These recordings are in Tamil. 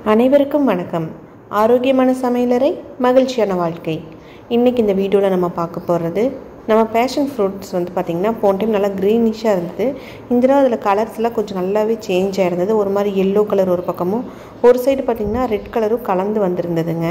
அனைவருக்கும் வணக்கம் ஆரோக்கியமான சமையலறை மகிழ்ச்சியான வாழ்க்கை இன்றைக்கி இந்த வீடியோவில் நம்ம பார்க்க போகிறது நம்ம பேஷன் ஃப்ரூட்ஸ் வந்து பார்த்திங்கன்னா போன டைம் நல்லா க்ரீனிஷாக இருந்தது இந்த தடவை அதில் கலர்ஸ்லாம் கொஞ்சம் நல்லாவே சேஞ்ச் ஆகிருந்தது ஒரு மாதிரி எல்லோ கலர் ஒரு பக்கமும் ஒரு சைடு பார்த்திங்கன்னா ரெட் கலரும் கலந்து வந்திருந்ததுங்க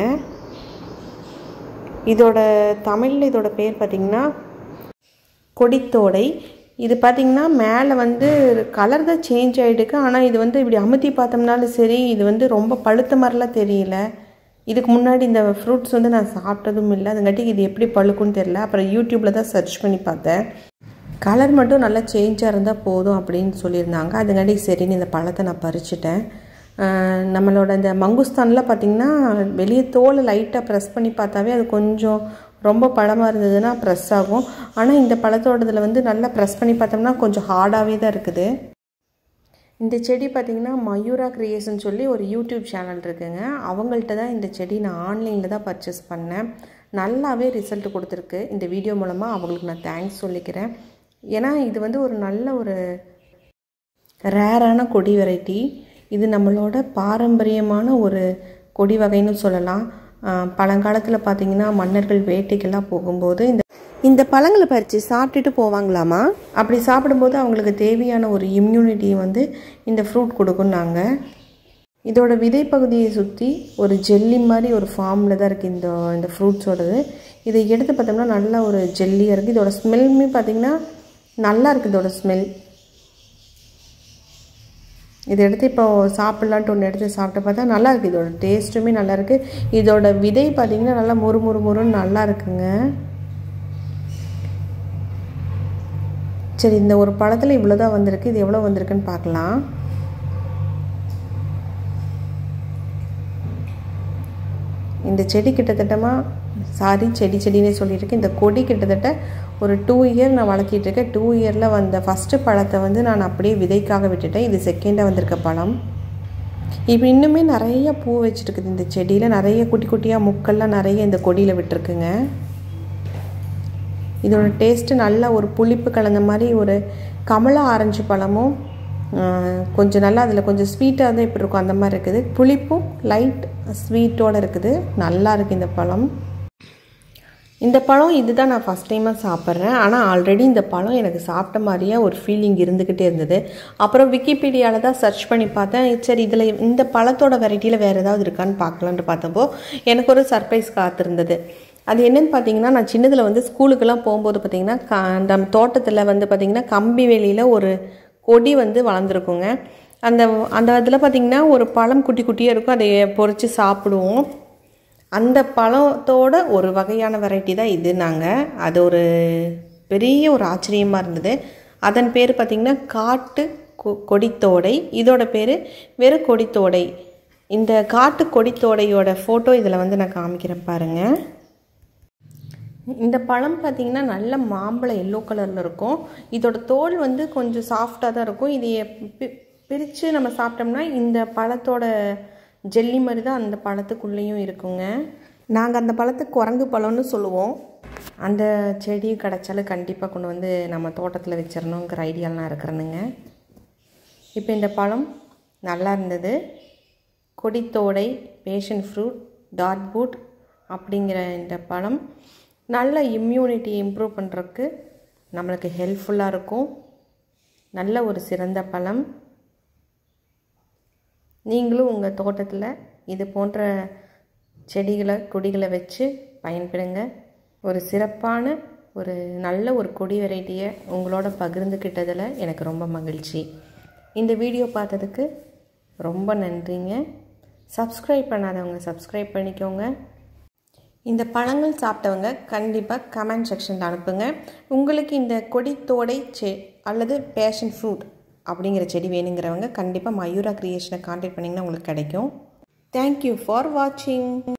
இதோட தமிழில் இதோட பேர் பார்த்திங்கன்னா கொடித்தோடை இது பார்த்திங்கன்னா மேலே வந்து கலர் தான் சேஞ்ச் ஆகிடுக்கு ஆனால் இது வந்து இப்படி அமுத்தி பார்த்தோம்னாலும் சரி இது வந்து ரொம்ப பழுத்த மாதிரிலாம் தெரியல இதுக்கு முன்னாடி இந்த ஃப்ரூட்ஸ் வந்து நான் சாப்பிட்டதும் இல்லை அதுங்காட்டி இது எப்படி பழுக்குன்னு தெரில அப்புறம் யூடியூப்பில் தான் சர்ச் பண்ணி பார்த்தேன் கலர் மட்டும் நல்லா சேஞ்சாக இருந்தால் போதும் அப்படின்னு சொல்லியிருந்தாங்க அதுங்காட்டி சரின்னு இந்த பழத்தை நான் பறிச்சிட்டேன் நம்மளோட இந்த மங்குஸ்தானில் பார்த்திங்கன்னா வெளியே தோலை லைட்டாக ப்ரெஸ் பண்ணி பார்த்தாவே அது கொஞ்சம் ரொம்ப பழமாக இருந்ததுன்னா ப்ரெஸ் ஆகும் ஆனால் இந்த பழத்தோடதில் வந்து நல்லா ப்ரெஸ் பண்ணி பார்த்தோம்னா கொஞ்சம் ஹார்டாகவே தான் இருக்குது இந்த செடி பார்த்திங்கன்னா மயூரா கிரியேஷன் சொல்லி ஒரு யூடியூப் சேனல் இருக்குங்க அவங்கள்ட்ட தான் இந்த செடி நான் ஆன்லைனில் தான் பர்ச்சேஸ் பண்ணேன் நல்லாவே ரிசல்ட் கொடுத்துருக்கு இந்த வீடியோ மூலமாக அவங்களுக்கு நான் தேங்க்ஸ் சொல்லிக்கிறேன் ஏன்னா இது வந்து ஒரு நல்ல ஒரு ரேரான கொடி வெரைட்டி இது நம்மளோட பாரம்பரியமான ஒரு கொடி வகைன்னு சொல்லலாம் பழங்காலத்தில் பார்த்திங்கன்னா மன்னர்கள் வேட்டைக்கெல்லாம் போகும்போது இந்த இந்த பழங்களை பறித்து சாப்பிட்டுட்டு போவாங்களாமா அப்படி சாப்பிடும்போது அவங்களுக்கு தேவையான ஒரு இம்யூனிட்டி வந்து இந்த ஃப்ரூட் கொடுக்குன்னாங்க இதோட விதை பகுதியை சுற்றி ஒரு ஜெல்லி மாதிரி ஒரு ஃபார்மில் தான் இருக்குது இந்த இந்த ஃப்ரூட்ஸோடது இதை எடுத்து பார்த்தோம்னா நல்லா ஒரு ஜெல்லியாக இருக்குது இதோட ஸ்மெல்லுமே பார்த்திங்கன்னா நல்லா இருக்குது இதோட ஸ்மெல் இதை எடுத்து இப்போ சாப்பிட்லான்ட்டு ஒன்று எடுத்து சாப்பிட்டு பார்த்தா நல்லா இருக்குது இதோட டேஸ்ட்டுமே நல்லா இருக்குது இதோட விதை பார்த்திங்கன்னா நல்லா முறு முறு முறுன்னு நல்லா இருக்குங்க சரி இந்த ஒரு பழத்தில் இவ்வளோ தான் வந்திருக்கு இது எவ்வளோ வந்திருக்குன்னு பார்க்கலாம் இந்த செடி கிட்டத்தட்டமா சாரி செடி செடினே சொல்லியிருக்கேன் இந்த கொடி கிட்டத்தட்ட ஒரு டூ இயர் நான் வளர்த்திட்டு இருக்கேன் டூ இயரில் வந்த ஃபஸ்ட்டு பழத்தை வந்து நான் அப்படியே விதைக்காக விட்டுட்டேன் இது செகண்டாக வந்திருக்க பழம் இப்போ இன்னுமே நிறைய பூ வச்சுருக்குது இந்த செடியில் நிறைய குட்டி குட்டியாக முக்கெல்லாம் நிறைய இந்த கொடியில் விட்டுருக்குங்க இதோட டேஸ்ட்டு நல்லா ஒரு புளிப்பு கலந்த மாதிரி ஒரு கமலா ஆரஞ்சு பழமும் கொஞ்சம் நல்லா அதில் கொஞ்சம் ஸ்வீட்டாக தான் இப்படி இருக்கும் அந்த மாதிரி இருக்குது புளிப்பும் லைட் ஸ்வீட்டோடு இருக்குது நல்லா இருக்குது இந்த பழம் இந்த பழம் இதுதான் நான் ஃபஸ்ட் டைமாக சாப்பிட்றேன் ஆனால் ஆல்ரெடி இந்த பழம் எனக்கு சாப்பிட்ட மாதிரியே ஒரு ஃபீலிங் இருந்துக்கிட்டே இருந்தது அப்புறம் விக்கிபீடியாவில் தான் சர்ச் பண்ணி பார்த்தேன் சரி இதில் இந்த பழத்தோட வெரைட்டியில் வேறு ஏதாவது இருக்கான்னு பார்க்கலான்ட்டு பார்த்தப்போ எனக்கு ஒரு சர்ப்ரைஸ் காத்திருந்தது அது என்னென்னு பார்த்தீங்கன்னா நான் சின்னதில் வந்து ஸ்கூலுக்கெல்லாம் போகும்போது பார்த்திங்கன்னா க அந்த தோட்டத்தில் வந்து பார்த்திங்கன்னா கம்பி வேலியில் ஒரு கொடி வந்து வளர்ந்துருக்குங்க அந்த அந்த இதில் பார்த்திங்கன்னா ஒரு பழம் குட்டி குட்டியாக இருக்கும் அதை பொறிச்சு சாப்பிடுவோம் அந்த பழத்தோட ஒரு வகையான வெரைட்டி தான் இது நாங்கள் அது ஒரு பெரிய ஒரு ஆச்சரியமாக இருந்தது அதன் பேர் பார்த்திங்கன்னா காட்டு கொ கொடித்தோடை இதோட பேர் வெறும் கொடித்தோடை இந்த காட்டு கொடித்தோடையோட ஃபோட்டோ இதில் வந்து நான் காமிக்கிறேன் பாருங்கள் இந்த பழம் பார்த்திங்கன்னா நல்ல மாம்பழம் எல்லோ கலரில் இருக்கும் இதோட தோல் வந்து கொஞ்சம் சாஃப்டாக தான் இருக்கும் இது பிரித்து நம்ம சாப்பிட்டோம்னா இந்த பழத்தோட ஜெல்லி மாதிரி தான் அந்த பழத்துக்குள்ளேயும் இருக்குங்க நாங்கள் அந்த பழத்துக்கு குரங்கு பழம்னு சொல்லுவோம் அந்த செடி கிடச்சாலும் கண்டிப்பாக கொண்டு வந்து நம்ம தோட்டத்தில் வச்சிடணுங்கிற ஐடியாலாம் இருக்கிறேனுங்க இப்போ இந்த பழம் நல்லா இருந்தது கொடித்தோடை பேஷன் ஃப்ரூட் டாட் பூட் அப்படிங்கிற இந்த பழம் நல்ல இம்யூனிட்டி இம்ப்ரூவ் பண்ணுறதுக்கு நம்மளுக்கு ஹெல்ப்ஃபுல்லாக இருக்கும் நல்ல ஒரு சிறந்த பழம் நீங்களும் உங்கள் தோட்டத்தில் இது போன்ற செடிகளை கொடிகளை வச்சு பயன்படுங்க ஒரு சிறப்பான ஒரு நல்ல ஒரு கொடி வெரைட்டியை உங்களோட பகிர்ந்துக்கிட்டதில் எனக்கு ரொம்ப மகிழ்ச்சி இந்த வீடியோ பார்த்ததுக்கு ரொம்ப நன்றிங்க சப்ஸ்கிரைப் பண்ணாதவங்க சப்ஸ்கிரைப் பண்ணிக்கோங்க இந்த பழங்கள் சாப்பிட்டவங்க கண்டிப்பாக கமெண்ட் செக்ஷனில் அனுப்புங்க உங்களுக்கு இந்த கொடித்தோடை செ அல்லது பேஷன் ஃப்ரூட் அப்படிங்கிற செடி வேணுங்கிறவங்க கண்டிப்பாக மயூரா க்ரியேஷனை காண்டாக்ட் பண்ணிங்கன்னா உங்களுக்கு கிடைக்கும் தேங்க்யூ ஃபார் வாட்சிங்